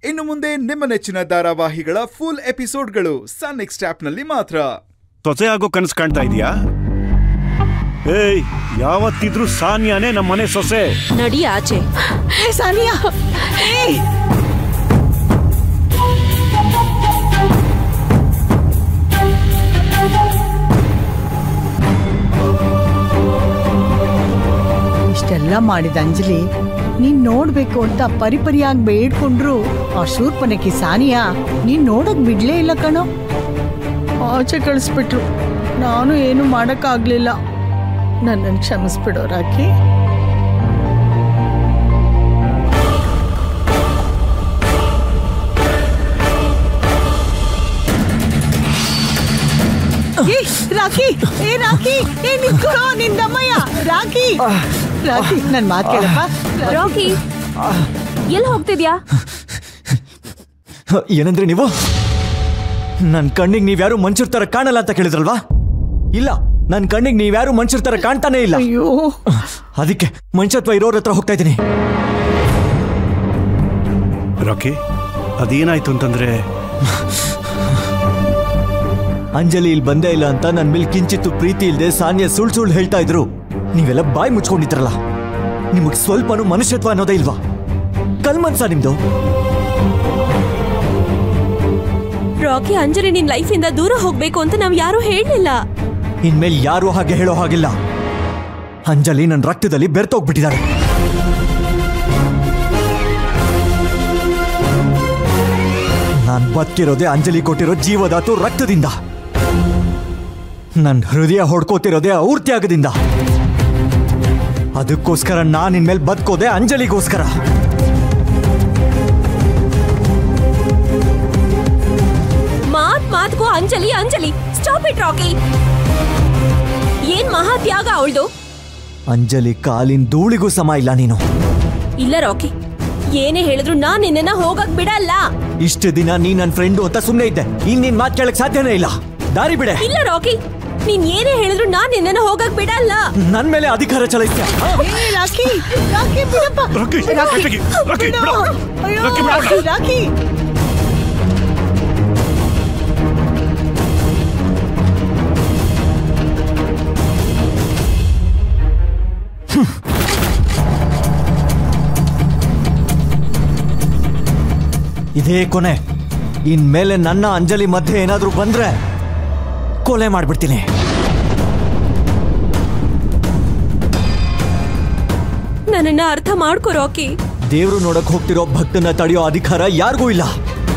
ಇನ್ನು ಮುಂದೆ ನಿಮ್ಮ ನೆಚ್ಚಿನ ಧಾರಾವಾಹಿಗಳ ಫುಲ್ ಎಪಿಸೋಡ್ಗಳು ಸನ್ ನೆಕ್ಸ್ಟ್ ಆಪ್ನಲ್ಲಿ ಮಾತ್ರ ಸೊಸೆ ಆಗೋ ಕನಸು ಕಾಣ್ತಾ ಇದೀಯಾ ಏಯ್ ಯಾವತ್ತಿದ್ರೂ ಸಾನ್ಯಾನೇ ನಮ್ಮ ಮನೆ ಸೊಸೆ ನಡಿ ಆಚೆ ಹೇ ಸಾನಿಯಾ ಏಯ್ ಇಷ್ಟೆಲ್ಲ ಮಾಡಿದ ಅಂಜಲಿ ನೀನ್ ನೋಡ್ಬೇಕು ಅಂತ ಪರಿಪರಿಯಾಗಿ ಬೇಡ್ಕೊಂಡ್ರು ಆ ಶೂರ್ಪನಕಿ ಸಾನಿಯಾ ನೀನ್ ನೋಡಕ್ ಬಿಡ್ಲೇ ಇಲ್ಲ ಕಣೋ ಆಚೆ ಕಳಿಸ್ಬಿಟ್ರು ನಾನು ಏನು ಮಾಡಕ್ಕಾಗ್ಲಿಲ್ಲ ನನ್ನನ್ನು ಕ್ಷಮಿಸ್ಬಿಡೋ ರಾಕಿ ಏ, ರಾಕಿ ಏ ರಾಕಿ ಏ ನಿಂತ್ಕೊಳೋ ನಿನ್ ದಮ್ಮಯ್ಯ ರಾಕಿ ರಾಕಿ ನನ್ ಮಾತ್ ಕೇಳಪ್ಪ ರಾಕಿ ಎಲ್ಲಿ ಹೋಗ್ತಿದ್ಯಾ ಏನಂದ್ರೆ ನೀವು ನನ್ ಕಣ್ಣಿಗೆ ನೀವ್ಯಾರು ಮನುಷ್ಯರ ತರ ಕಾಣಲ್ಲ ಅಂತ ಕೇಳಿದ್ರಲ್ವಾ ಇಲ್ಲ ನನ್ ಕಣ್ಣಿಗೆ ನೀವ್ಯಾರು ಮನುಷ್ಯರ ತರ ಕಾಣ್ತಾನೆ ಇಲ್ಲ ಅಯ್ಯೋ ಅದಕ್ಕೆ ಮನುಷ್ಯತ್ವ ಇರೋರ ಹತ್ರ ಹೋಗ್ತಾ ಇದ್ದೀನಿ ರಾಕಿ ಅದೇನಾಯ್ತು ಅಂತಂದ್ರೆ ಅಂಜಲಿ ಇಲ್ಲಿ ಬಂದೇ ಇಲ್ಲ ಅಂತ ನನ್ ಮೇಲೆ ಕಿಂಚಿತ್ತು ಪ್ರೀತಿ ಇಲ್ಲದೆ ಸಾನ್ಯ ಸುಳ್ ಸುಳ್ಳು ಹೇಳ್ತಾ ಇದ್ರು ನೀವೆಲ್ಲ ಬಾಯಿ ಮುಚ್ಕೊಂಡಿದ್ರಲ್ಲ ನಿಮಗ್ ಸ್ವಲ್ಪನೂ ಮನುಷ್ಯತ್ವ ಅನ್ನೋದೇ ಇಲ್ವಾ ಕಲ್ಮನ್ಸ ನಿಮ್ದು ರಾಕಿ ಅಂಜಲಿ ನಿನ್ ಲೈಫಿಂದ ದೂರ ಹೋಗ್ಬೇಕು ಅಂತ ನಾವ್ ಯಾರು ಹೇಳಲಿಲ್ಲ ಇನ್ಮೇಲೆ ಯಾರು ಹಾಗೆ ಹೇಳೋ ಹಾಗಿಲ್ಲ ಅಂಜಲಿ ನನ್ನ ರಕ್ತದಲ್ಲಿ ಬೆರ್ತೋಗ್ಬಿಟ್ಟಿದ್ದಾರೆ ನಾನ್ ಬದುಕಿರೋದೇ ಅಂಜಲಿ ಕೊಟ್ಟಿರೋ ಜೀವದಾತು ರಕ್ತದಿಂದ ನನ್ನ ಹೃದಯ ಹೊಡ್ಕೋತಿರೋದೇ ಅವ್ರ ತ್ಯಾಗದಿಂದ ಅದಕ್ಕೋಸ್ಕರ ನಾನು ಇನ್ಮೇಲೆ ಬದುಕೋದೆ ಅಂಜಲಿಗೋಸ್ಕರ ಮಾತ್ ಮಾತ್ಗೂ Anjali Anjali stop it Rocky ಏನ್ ಮಹಾ ತ್ಯಾಗ ಅವಳ್ದು ಅಂಜಲಿ ಕಾಲಿನ ಧೂಳಿಗೂ ಸಮ ಇಲ್ಲ ನೀನು ಇಲ್ಲ ರಾಕಿ ಏನೇ ಹೇಳಿದ್ರು ನಾನ್ ನಿನ್ನ ಹೋಗಕ್ ಬಿಡಲ್ಲ ಇಷ್ಟು ದಿನ ನೀ ನನ್ನ ಫ್ರೆಂಡು ಅಂತ ಸುಮ್ಮನೆ ಇದ್ದೆ ಇನ್ ನಿನ್ ಮಾತು ಕೇಳಕ್ ಸಾಧ್ಯನೇ ಇಲ್ಲ ದಾರಿ ಬಿಡೆ ಇಲ್ಲ ರಾಕಿ ನೀನ್ ಏನೇ ಹೇಳಿದ್ರು ನಾನ್ ನಿನ್ನ ಹೋಗಕ್ ಬಿಡಲ್ಲ ನನ್ ಮೇಲೆ ಅಧಿಕಾರ ಚಲಾಯಿಸ್ತೀಯ ಏ, ರಾಕಿ ರಾಕಿ ಬಿಡಪ್ಪ ರಾಕಿ, ರಾಕಿ, ರಾಕಿ, ಬಿಡು. ಬಿಡು. ಅಯ್ಯೋ, ರಾಕಿ, ಬಿಡು. ರಾಕಿ ರಾಕಿ ಇದೇ ಕೊನೆ ಇನ್ಮೇಲೆ ನನ್ನ ಅಂಜಲಿ ಮಧ್ಯೆ ಏನಾದ್ರೂ ಬಂದ್ರೆ ಕೊಲೆ ಮಾಡ್ಬಿಡ್ತೀನಿ ನನ್ನನ್ನ ಅರ್ಥ ಮಾಡ್ಕೋ ರಾಕಿ ದೇವ್ರು ನೋಡಕ್ ಹೋಗ್ತಿರೋ ಭಕ್ತನ ತಡೆಯೋ ಅಧಿಕಾರ ಯಾರಿಗೂ ಇಲ್ಲ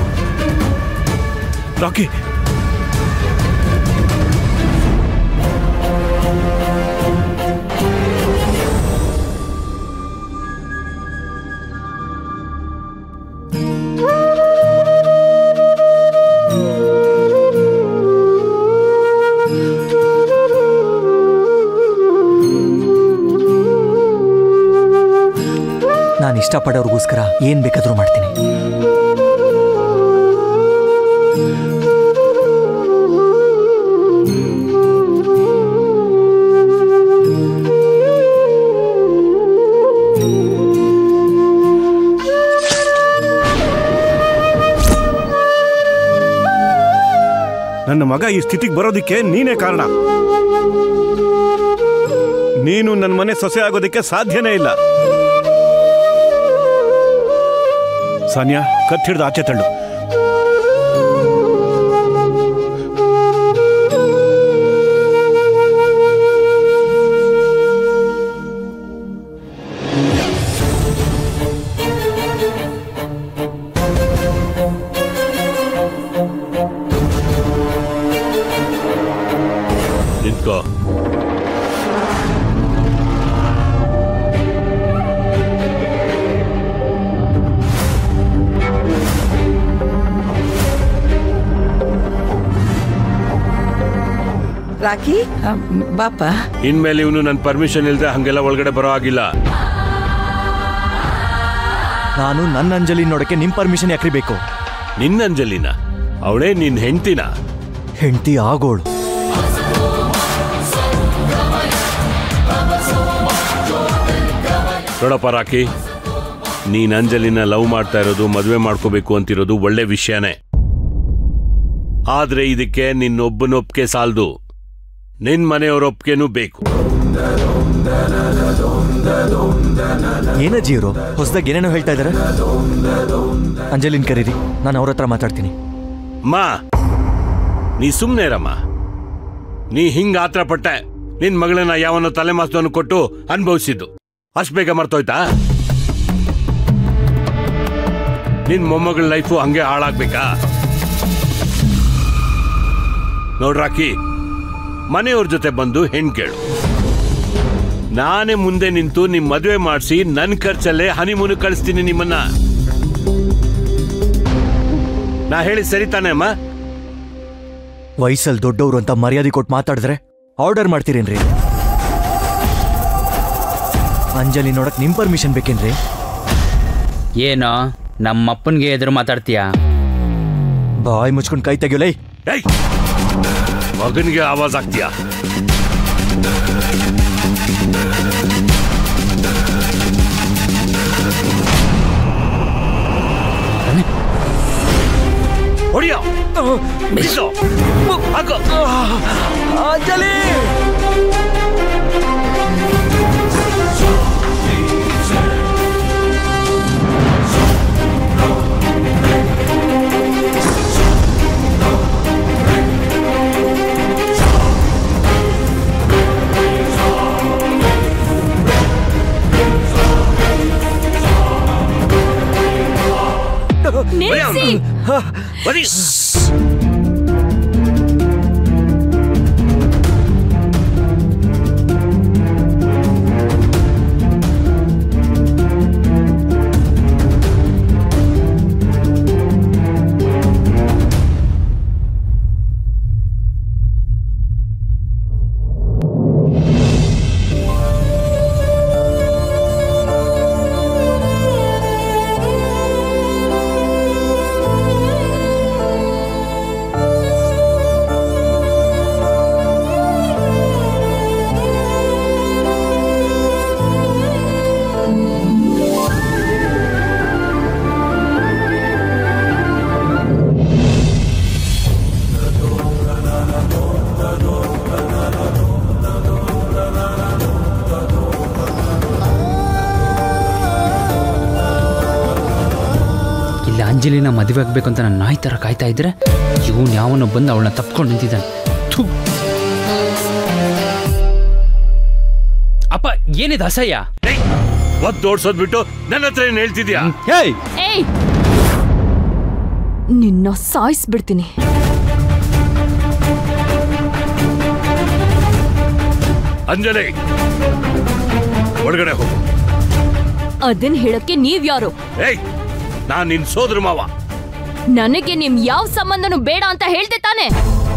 ರಾಕಿ ನಾನು ಇಷ್ಟಪಡೋರ್ಗೋಸ್ಕರ ಏನ್ ಬೇಕಾದ್ರೂ ಮಾಡ್ತೀನಿ ನನ್ನ ಮಗ ಈ ಸ್ಥಿತಿಗೆ ಬರೋದಕ್ಕೆ ನೀನೇ ಕಾರಣ ನೀನು ನನ್ನ ಮನೆ ಸೊಸೆ ಆಗೋದಕ್ಕೆ ಸಾಧ್ಯನೇ ಇಲ್ಲ ಸಾನ್ಯಾ ಕತ್ ಹಿಡ್ದು ಆಚೆ ತಳ್ಳು ನಿಂತ್ಕೋ ರಾಕಿ ಆ, ಬಾಪ ಇನ್ಮೇಲೆ ಇವನು ನನ್ನ ಪರ್ಮಿಷನ್ ಇಲ್ಲದೆ ಹಂಗೆಲ್ಲ ಒಳಗಡೆ ಬರೋ ಆಗಿಲ್ಲ ನಾನು ನನ್ನ ಅಂಜಲಿ ನೋಡಕ್ಕೆ ನಿಮ್ ಪರ್ಮಿಷನ್ ಯಾಕ್ರಿ ಬೇಕು ನಿನ್ನ ಅಂಜಲಿನ ಅವಳೇ ನಿನ್ ಹೆಂಡ್ತಿನ ಹೆಂಡತಿ ಆಗೋಳು ನೋಡಪ್ಪ ರಾಕಿ ನೀನ್ ಅಂಜಲಿನ ಲವ್ ಮಾಡ್ತಾ ಇರೋದು ಮದುವೆ ಮಾಡ್ಕೋಬೇಕು ಅಂತಿರೋದು ಒಳ್ಳೆ ವಿಷಯನೇ ಆದ್ರೆ ಇದಕ್ಕೆ ನಿನ್ನೊಬ್ಬನೊಪ್ಪಿಗೆ ಸಾಲದು ನಿನ್ ಮನೆಯವರ ಒಪ್ಪಿಗೆನೂ ಬೇಕು ಏನಜ್ಜಿ ಇವರು ಹೊಸದಾಗಿ ಏನೇನೋ ಹೇಳ್ತಾ ಇದ್ದಾರೆ ಅಂಜಲಿನ್ ಕರೀರಿ ನಾನು ಅವ್ರ ಹತ್ರ ಮಾತಾಡ್ತೀನಿ ಮಾ ನೀ ಸುಮ್ನೆ ಇರಮ್ಮ ನೀ ಹಿಂಗ ಆತ್ರ ಪಟ್ಟೆ ನಿನ್ ಮಗಳನ್ನ ಯಾವನೋ ತಲೆಮಾಸ್ತವನ್ನು ಕೊಟ್ಟು ಅನುಭವಿಸಿದ್ದು ಅಷ್ಟು ಬೇಗ ಮರ್ತೋಯ್ತಾ ನಿನ್ ಮೊಮ್ಮಗಳ ಲೈಫು ಹಂಗೆ ಹಾಳಾಗ್ಬೇಕಾ ನೋಡ್ರಾಕಿ ಮನೆಯವ್ರ ಜೊತೆ ಬಂದು ಹೆಣ್ ಕೇಳು ನಾನೇ ಮುಂದೆ ನಿಂತು ನಿಮ್ ಮದುವೆ ಮಾಡಿಸಿ ನನ್ ಖರ್ಚಲ್ಲೇ ಹನಿಮೂನು ಕಳಿಸ್ತೀನಿ ನಿಮ್ಮನ್ನ ನಾ ಹೇಳಿ ಸರಿ ತಾನೇ ಅಮ್ಮ ವಯಸ್ಸಲ್ಲಿ ದೊಡ್ಡವರು ಅಂತ ಮರ್ಯಾದೆ ಕೊಟ್ಟು ಮಾತಾಡಿದ್ರೆ ಆರ್ಡರ್ ಮಾಡ್ತೀರೇನ್ರಿ ಅಂಜಲಿ ನೋಡಕ್ ನಿಮ್ ಪರ್ಮಿಷನ್ ಬೇಕೇನ್ರಿ ಏನೋ ನಮ್ಮಪ್ಪನ್ಗೆ ಎದುರು ಮಾತಾಡ್ತೀಯಾ ಬಾಯ್ ಮುಚ್ಕೊಂಡು ಕೈ ತೆಗಿಯೋಲೈ ಏಯ್ ಮಗನಿಗೆ ಆವಾಜ್ ಆಗ್ತೀಯಾ ಹೊಡಿಯೋ ಬಿಡಿಸು. ಹಾಕು. ಅಂಜಲಿ ನಿಲ್ಸಿ ಬರೀ. ಇಲ್ಲಿ ಅಂಜಲಿನ ಮದುವೆ ಆಗ್ಬೇಕು ಅಂತ ನಾನು ನಾಯಿ ಥರ ಕಾಯ್ತಾ ಇದ್ರೆ ಇವನು ಯಾವನೋ ಬಂದು ಅವಳನ್ನ ತಪ್ಕೊಂಡು ನಿಂತಿದ್ದಾನೆ ಥು. ಅಪ್ಪ ಏನಿದೆ ಅಸಹ್ಯ ಏಯ್, ಒದ್ದು ಓಡ್ಸೋದ್ ಬಿಟ್ಟು ನನ್ನ ಹತ್ರ ಏನ್ ಹೇಳ್ತಿದ್ಯಾ ಹೇಯ್ ಏಯ್ ನಿನ್ನ ಸಾಯಿಸ್ಬಿಡ್ತೀನಿ ಅಂಜಲಿ ಒಳಗಡೆ ಹೋಗು ಅದನ್ ಹೇಳಕ್ಕೆ ನೀವ್ ಯಾರು ಏಯ್ ನಾನ್ ನಿನ್ ಸೋದರ ಮಾವ ನನಗೆ ನಿಮ್ ಯಾವ ಸಂಬಂಧನೂ ಬೇಡ ಅಂತ ಹೇಳ್ದೆ ತಾನೆ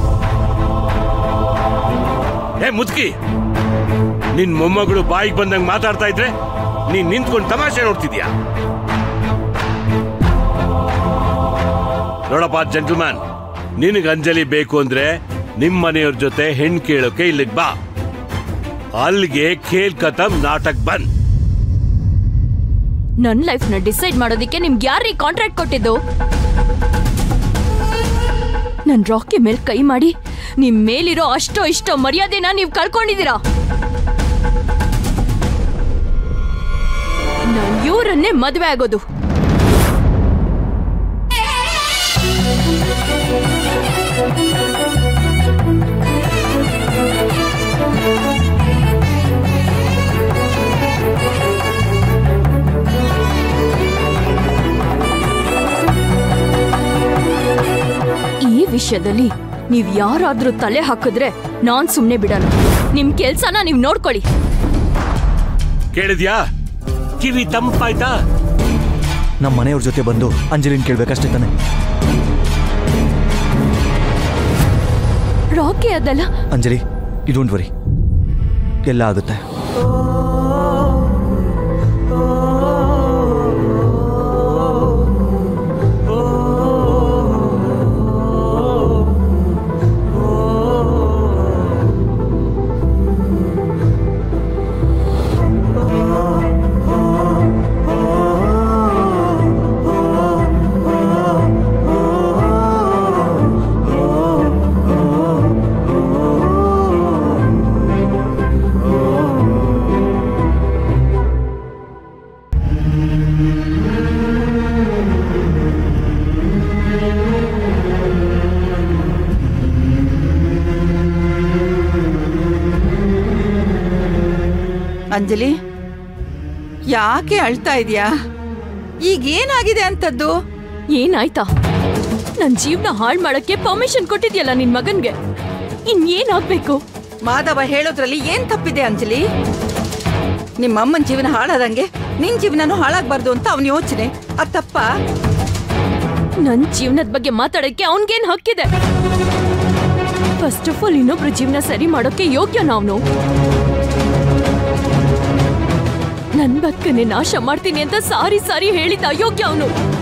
ಏ ಮುದ್ಕಿ ನಿನ್ ಮೊಮ್ಮಗಳು ಬಾಯಿಗೆ ಬಂದಂಗ್ ಮಾತಾಡ್ತಾ ಇದ್ರೆ ನೀನ್ ನಿಂತ್ಕೊಂಡು ತಮಾಷೆ ನೋಡ್ತಿದ್ಯಾ ನೋಡಪ್ಪ ಜೆಂಟಲ್ಮ್ಯಾನ್ ನಿನಗ್ ಅಂಜಲಿ ಬೇಕು ಅಂದ್ರೆ ನಿಮ್ ಮನೆಯವ್ರ ಜೊತೆ ಹೆಣ್ ಕೇಳೋಕೆ ಇಲ್ಲಿಗ್ ಬಾ ಅಲ್ಲಿಗೆ ಖೇಲ್ ಕತಮ್ ನಾಟಕ್ ಬಂದ್ ನನ್ ಲೈಫ್ ನ ಡಿಸೈಡ್ ಮಾಡೋದಿಕ್ಕೆ ನಿಮ್ಗೆ ಯಾರೀ ಕಾಂಟ್ರಾಕ್ಟ್ ಕೊಟ್ಟಿದ್ದು ನನ್ ರಾಕಿ ಮೇಲ್ ಕೈ ಮಾಡಿ ನಿಮ್ ಮೇಲಿರೋ ಅಷ್ಟೋ ಇಷ್ಟೋ ಮರ್ಯಾದೆನ ನೀವ್ ಕಳ್ಕೊಂಡಿದೀರಾ ನಾನ್ ಇವ್ರನ್ನೇ ಮದ್ವೆ ಆಗೋದು ಈ ವಿಷಯದಲ್ಲಿ ನೀವ್ ಯಾರಾದ್ರೂ ತಲೆ ಹಾಕಿದ್ರೆ ನಾನ್ ಸುಮ್ನೆ ಬಿಡಲ್ಲ ನಿಮ್ ಕೆಲ್ಸನ ನೀವ್ ನೋಡ್ಕೊಳ್ಳಿ ಕೇಳಿದ್ಯಾ ಕಿವಿ ತಂಪಾಯ್ತಾ ನಮ್ಮ ಮನೆಯವ್ರ ಜೊತೆ ಬಂದು ಅಂಜಲಿನ್ ಕೇಳ್ಬೇಕಷ್ಟೇ ತಾನೆ ರಾಕಿ ಅದಲ್ಲ ಅಂಜಲಿ ಯು ಡೋಂಟ್ ವರಿ ಎಲ್ಲ ಆಗುತ್ತೆ ಅಂಜಲಿ ಯಾಕೆ ಅಳ್ತಾ ಇದೀಯಾ ಈಗ ಏನಾಗಿದೆ ಅಂತದ್ದು ಏನಾಯ್ತಾ ನನ್ ಜೀವನ ಹಾಳ್ ಮಾಡಕ್ಕೆ ಪರ್ಮಿಷನ್ ಕೊಟ್ಟಿದ್ಯಲ್ಲ ನಿನ್ ಮಗನ್ಗೆ ಇನ್ನೇನಾಗ್ಬೇಕು ಮಾಧವ ಹೇಳೋದ್ರಲ್ಲಿ ಏನ್ ತಪ್ಪಿದೆ ಅಂಜಲಿ ನಿಮ್ಮ ಅಮ್ಮನ ಜೀವನ ಹಾಳಾದಂಗೆ ನಿನ್ ಜೀವನನೂ ಹಾಳಾಗ್ಬಾರ್ದು ಅಂತ ಅವನ ಯೋಚನೆ ಅದ್ ತಪ್ಪ ನನ್ ಜೀವನದ ಬಗ್ಗೆ ಮಾತಾಡಕ್ಕೆ ಅವನ್ಗೇನ್ ಹಕ್ಕಿದೆ ಫಸ್ಟ್ ಆಫ್ ಆಲ್ ಇನ್ನೊಬ್ರ ಜೀವನ ಸರಿ ಮಾಡೋಕೆ ಯೋಗ್ಯ ನಾವ್ನು ನನ್ ಬದುಕನ್ನೇ ನಾಶ ಮಾಡ್ತೀನಿ ಅಂತ ಸಾರಿ ಸಾರಿ ಹೇಳಿದ ಅಯೋಗ್ಯ ಅವನು